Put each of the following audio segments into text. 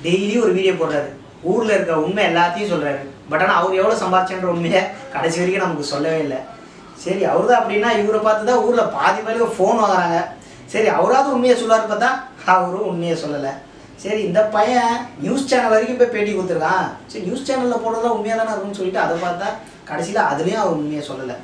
Daily ஒரு video போடுறாரு ஊரில் இருக்க உண்மை எல்லாத்தையும் சொல்கிறாரு பட் ஆனால் அவர் எவ்வளோ சம்பாதிச்சன்ற உண்மையை கடைசி வரைக்கும் நமக்கு சொல்லவே இல்லை சரி அவர் தான் அப்படின்னா இவரை பார்த்து தான் ஊரில் பாதி பேருக்கு ஃபோன் வாங்குறாங்க சரி அவராவது உண்மையை சொல்லுவார் பார்த்தா அவரும் உண்மையை சொல்லலை சரி இந்த பையன் நியூஸ் சேனல் வரைக்கும் போய் பேட்டி கொடுத்துருக்கான் சரி நியூஸ் சேனலில் போடுறதெல்லாம் உண்மையாக தானே இருக்கும்னு சொல்லிட்டு அதை பார்த்தா கடைசியில் அதுலேயும் அவர் உண்மையை சொல்லலை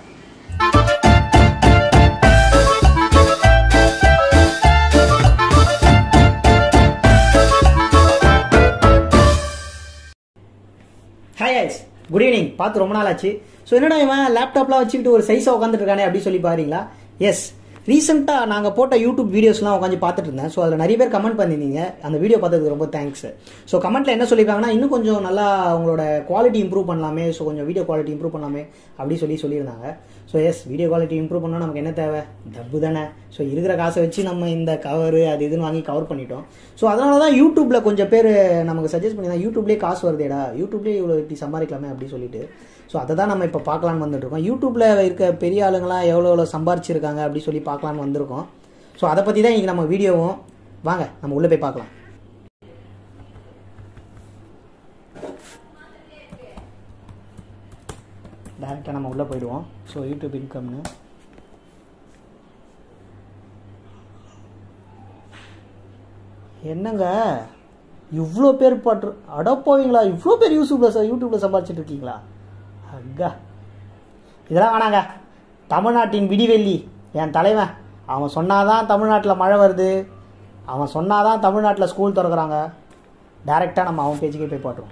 ஹாய் ஐஸ் குட் ஈவினிங் பார்த்து ரொம்ப நாள் ஆச்சு ஸோ என்னடா இவன் லேப்டாப்லாம் வச்சுக்கிட்டு ஒரு சைஸாக உட்காந்துட்டு இருக்கானே அப்படி சொல்லி பாருங்களா எஸ் ரீசெண்டாக நாங்கள் போட்ட யூடியூப் வீடியோஸ்லாம் உட்காந்து பார்த்துட்டு இருந்தேன் ஸோ அதில் நிறைய பேர் கமெண்ட் பண்ணியிருந்தீங்க அந்த வீடியோ பார்த்ததுக்கு ரொம்ப தேங்க்ஸ் ஸோ கமெண்ட்டில் என்ன சொல்லியிருக்காங்கன்னா இன்னும் கொஞ்சம் நல்லா உங்களோட குவாலிட்டி இம்ப்ரூவ் பண்ணலாமே ஸோ கொஞ்சம் வீடியோ குவாலிட்டி இம்ப்ரூவ் பண்ணலாமே அப்படி சொல்லி சொல்லியிருந்தாங்க so yes video quality improve பண்ணால் நமக்கு என்ன தேவை டப்பு தானே ஸோ இருக்கிற காசை வச்சு நம்ம இந்த கவர் அது இதுன்னு வாங்கி கவர் பண்ணிட்டோம் ஸோ அதனால தான் யூடியூப்பில் கொஞ்சம் பேர் நமக்கு சஜஸ்ட் பண்ணி தான் யூடியூப்லேயே காசு வருதேடா யூடியூப்லேயே இவ்வளோ இப்படி சம்பாதிக்கலாமே அப்படி சொல்லிட்டு ஸோ அதை தான் நம்ம இப்போ பார்க்கலான்னு வந்துட்டு இருக்கோம் யூடியூப்பில் இருக்க பெரிய ஆளுங்களாம் எவ்வளோ எவ்வளோ சம்பாரிச்சிருக்காங்க அப்படி சொல்லி பார்க்கலான்னு வந்திருக்கோம் ஸோ அதை பற்றி தான் இன்றைக்கி நம்ம வீடியோவும் வாங்க நம்ம உள்ளே போய் பார்க்கலாம் டேரெக்டாக நம்ம உள்ளே போயிடுவோம் ஸோ யூடியூப் இன்கம்னு என்னங்க இவ்வளோ பேர் பட்டு அடப்போவீங்களா இவ்வளோ பேர் யூடியூப்பில் யூடியூப்பில் சம்பாதிச்சிட்டு இருக்கீங்களா அக்கா இதெல்லாம் வேணாங்க தமிழ்நாட்டின் விடிவெள்ளி என் தலைவன் அவன் சொன்னாதான் தமிழ்நாட்டில் மழை வருது அவன் சொன்னாதான் தமிழ்நாட்டில் ஸ்கூல் திறக்கிறாங்க டைரெக்டாக நம்ம அவன் பேஜுக்கே போய் போட்டுருவோம்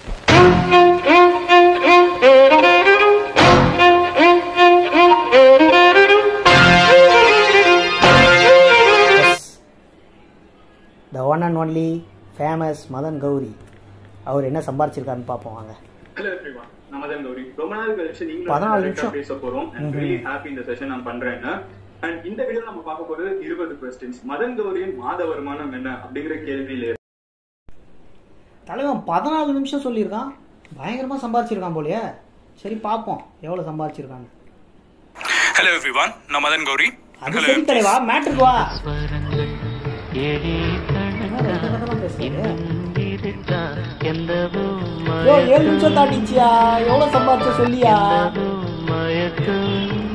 the one and only famous Madan Gowri அவர் என்ன சம்பாரிச்சிருக்காருன்னு பார்ப்போம் வாங்க ஹலோ எவ்ரிவன் நான் மதன் கௌரி ரொம்ப நாள் கழிச்சு பதினாலு நீங்களும் நிமிஷம். பேச போறோம் அண்ட் ரியலி ஹாப்பி இந்த செஷன் நான் பண்றேன்னு அண்ட் இந்த வீடியோ நம்ம பார்க்க போறது இருபது கொஸ்டின்ஸ் மதன் கௌரியின் மாத வருமானம் என்ன அப்படிங்கிற கேள்வியில தலைவன் பதினாலு நிமிஷம் சொல்லியிருக்கான் பயங்கரமாக சம்பாரிச்சிருக்கான் போலயே சரி பார்ப்போம் எவ்வளோ சம்பாரிச்சிருக்காங்க ஹலோ எவ்ரிவன் நான் மதன் கௌரி அது சரி தலைவா மேட்ருக்கு வா ஸ்வரங்கள் ஏழே என்ன ரெண்டு கதை தான் பேசுறது இருக்கா எந்தவோ யோ ஏழு நிமிஷம் தாண்டிச்சியா எவ்வளோ சம்பாரிச்ச சொல்லியா மயக்கம்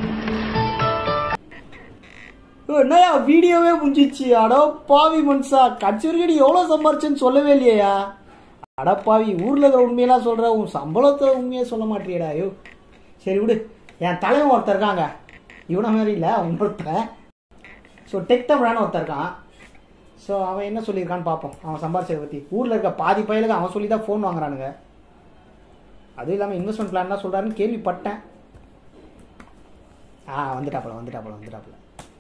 யோ, என்னய்யா வீடியோவே முடிஞ்சிச்சு அட பாவி மனுஷா கட்சி வரைக்கும் நீ எவ்வளோ சம்பாரிச்சேன்னு சொல்லவே இல்லையா அட பாவி ஊரில் இருக்கிற உண்மையெல்லாம் சொல்கிற உன் சம்பளத்தை உண்மையை சொல்ல மாட்டியடா ஐயோ சரி விடு என் தலைவன் ஒருத்தர் இருக்காங்க இவனை மாதிரி இல்லை இன்னொருத்தன் ஸோ டெக் தமிழான்னு ஒருத்தர் இருக்கான் ஸோ அவன் என்ன சொல்லியிருக்கான்னு பார்ப்போம் அவன் சம்பாரிச்சதை பற்றி ஊரில் இருக்க பாதி பயிலுக்கு அவன் சொல்லி தான் ஃபோன் வாங்குறானுங்க அதுவும் இல்லாமல் இன்வெஸ்ட்மெண்ட் பிளான் தான் சொல்கிறாருன்னு கேள்விப்பட்டேன் ஆ வந்துட்டாப்புல வந்துட்டாப்புல வந்துட்டாப்புல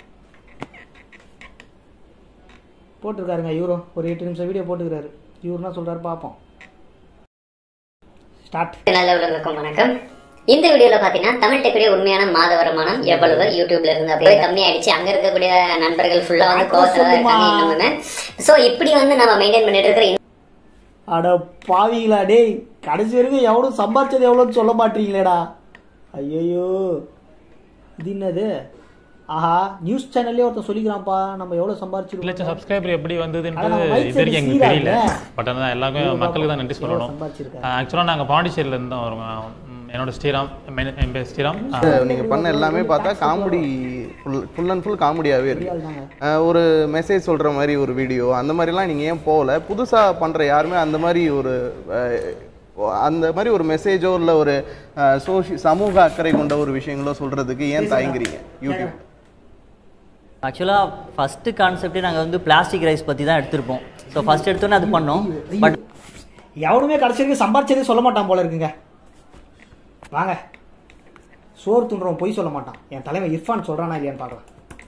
போட்டிருக்காருங்க யூரோ ஒரு எட்டு நிமிஷம் வீடியோ போட்டுக்கிறாரு யூரோனா சொல்றாரு பார்ப்போம் ஸ்டார்ட் நல்ல உலகம் வணக்கம் இந்த வீடியோல பாத்தீங்கன்னா தமிழ் டெக்குடைய உண்மையான மாத வருமானம் எவ்வளவு யூடியூப்ல இருந்து அப்படியே கம்மி ஆயிடுச்சு அங்க இருக்கக்கூடிய நண்பர்கள் ஃபுல்லா வந்து கோவத்துல இருக்காங்க இன்னுமே சோ இப்படி வந்து நம்ம மெயின்டைன் பண்ணிட்டு இருக்கிற அட பாவிங்களா டேய் கடைசி வரைக்கும் எவ்வளோ சம்பாதிச்சது எவ்வளோன்னு சொல்ல மாட்டீங்களேடா ஐயோ இது என்னது ஆஹா நியூஸ் சேனல்லே ஒருத்தன் சொல்லிக்கிறான்ப்பா நம்ம எவ்வளோ லட்சம் சம்பாரிச்சிருக்கோம் சப்ஸ்கிரைபர் எப்படி ஆனா வந்ததுன்றது நம்ம right இது வரைக்கும் side எங்களுக்கு தெரியல சீரா பட் அதான் எல்லாருக்கும் இவ்வளவு மக்களுக்கு தான் நன்றி எவ்வளவு சொல்லணும் சம்பாதிச்சிருக்காரு? ஆக்சுவலாக நாங்கள் பாண்டிச்சேரியில இருந்து தான் வரோம் ம், என்னோட ஸ்ரீராம் என் என் பேர் ஸ்ரீராம் ஆ, நீங்க பண்ண எல்லாமே பார்த்தா comedy full full and full காமெடியாவே இருக்கு ஆள் தாங்க. அஹ் ஒரு மெசேஜ் சொல்ற மாதிரி ஒரு வீடியோ அந்த மாதிரிலாம் நீங்க ஏன் போகல புதுசா பண்ற யாருமே அந்த மாதிரி ஒரு அஹ், அந்த மாதிரி ஒரு மெசேஜோ இல்ல ஒரு சோஷி சமூக அக்கறை கொண்ட ஒரு விஷயங்களோ சொல்றதுக்கு ஏன் தயங்குறீங்க யூடியூப் ஆக்சுவலாக ஃபஸ்ட்டு கான்செப்டே நாங்கள் வந்து பிளாஸ்டிக் ரைஸ் பற்றி தான் எடுத்திருப்போம் ஸோ ஃபஸ்ட் எடுத்தோன்னே அது பண்ணோம் பட் எவனுமே கடைசி வரைக்கும் சம்பாரிச்சதே சொல்ல மாட்டான் போல இருக்குங்க வாங்க சோறு துண்டுறவன் பொய் சொல்ல மாட்டான் என் தலைவன் இர்ஃபான் சொல்றானா இல்லையான்னு பார்க்கலாம்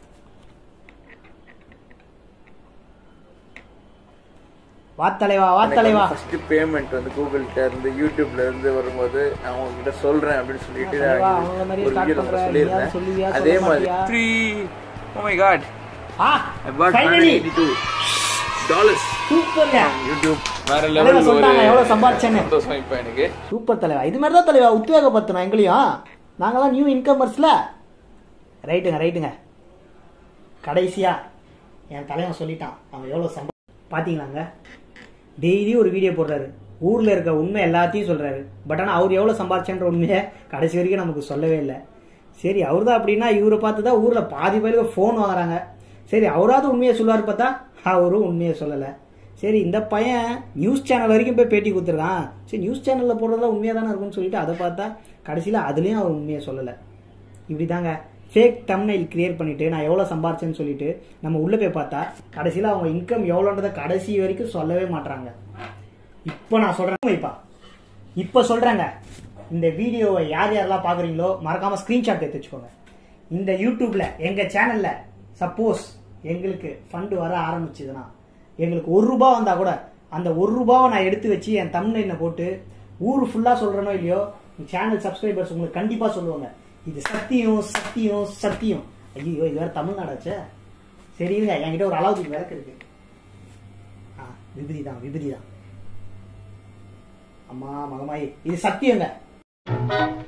வா தலைவா வா தலைவா ஃபர்ஸ்ட் பேமெண்ட் வந்து கூகுள்கிட்ட இருந்து யூடியூப்ல இருந்து வரும்போது நான் உங்ககிட்ட சொல்றேன் அப்படின்னு சொல்லிட்டு தலைவா, நான் அவங்கள மாதிரியே ஒரு start வீடியோ பண்ற, சொல்லியிருந்தேன் நீயாவது சொல்லுவியா, அதே சொல்ல மாதிரி மாட்டியா? த்ரீ ஓ மை காட் ஆ ஐ பாட் ஃபைனலி டாலர்ஸ் சூப்பர்ங்க யூடியூப் வேற தலைவா லெவல் ஒரு சொல்லிட்டாங்க எவ்வளவு சம்பாதிச்சேன்னு சந்தோஷம் இப்போ எனக்கு சூப்பர் தலைவா இது மாதிரி தான் தலைவா உத்வேகப்படுத்தணும் எங்களையும் நாங்களாம் நியூ இன்கமர்ஸ்ல ரைட்டுங்க ரைட்டுங்க கடைசியா என் தலைவன் சொல்லிட்டான் அவன் எவ்வளோ சம்பா பார்த்தீங்களாங்க டெய்லி ஒரு வீடியோ போடுறாரு ஊர்ல இருக்க உண்மை எல்லாத்தையும் சொல்றாரு பட் ஆனா அவர் எவ்வளவு சம்பாரிச்சன்ற உண்மையை கடைசி வரைக்கும் நமக்கு சொல்லவே இல்லை சரி அவர் தான் அப்படின்னா இவரை பார்த்து தான் ஊர்ல பாதி பேருக்கு ஃபோன் வாங்குறாங்க சரி அவராவது உண்மையை சொல்லுவார் பார்த்தா அவரும் உண்மையை சொல்லலை சரி இந்த பையன் நியூஸ் சேனல் வரைக்கும் போய் பேட்டி கொடுத்துருக்கான் சரி நியூஸ் சேனல்ல போடுறதெல்லாம் உண்மையாக தானே இருக்கும்னு சொல்லிட்டு அதை பார்த்தா கடைசியில் அதுலேயும் அவர் உண்மையை சொல்லலை இப்படி தாங்க ஃபேக் தம்னைல் கிரியேட் பண்ணிட்டு நான் எவ்வளோ சம்பாரிச்சேன்னு சொல்லிட்டு நம்ம உள்ளே போய் பார்த்தா கடைசியில் அவங்க இன்கம் எவ்வளோன்றதை கடைசி வரைக்கும் சொல்லவே மாட்றாங்க இப்போ நான் சொல்கிறேன் வைப்பா இப்போ சொல்கிறேங்க இந்த வீடியோவை யார் யாரெல்லாம் பார்க்குறீங்களோ மறக்காமல் ஸ்க்ரீன்ஷாட் எடுத்து வச்சுக்கோங்க இந்த யூடியூப்ல எங்கள் சேனலில் சப்போஸ் எங்களுக்கு ஃபண்டு வர ஆரம்பிச்சதுன்னா எங்களுக்கு ஒரு ரூபா வந்தா கூட அந்த ஒரு ரூபாவை நான் எடுத்து வச்சு என் தமிழ்ல போட்டு ஊர் ஃபுல்லா சொல்றேனோ இல்லையோ சேனல் சப்ஸ்கிரைபர்ஸ் உங்களுக்கு கண்டிப்பா சொல்லுவாங்க இது சத்தியம் சத்தியம் சத்தியம் ஐயோ இது வேற தமிழ்நாடாச்சே சரி இருங்க என்கிட்ட ஒரு அளவுக்கு விளக்கு இருக்கு ஆ விபதி தான் விபதி தான் அம்மா மகமாயி இது சத்தியங்க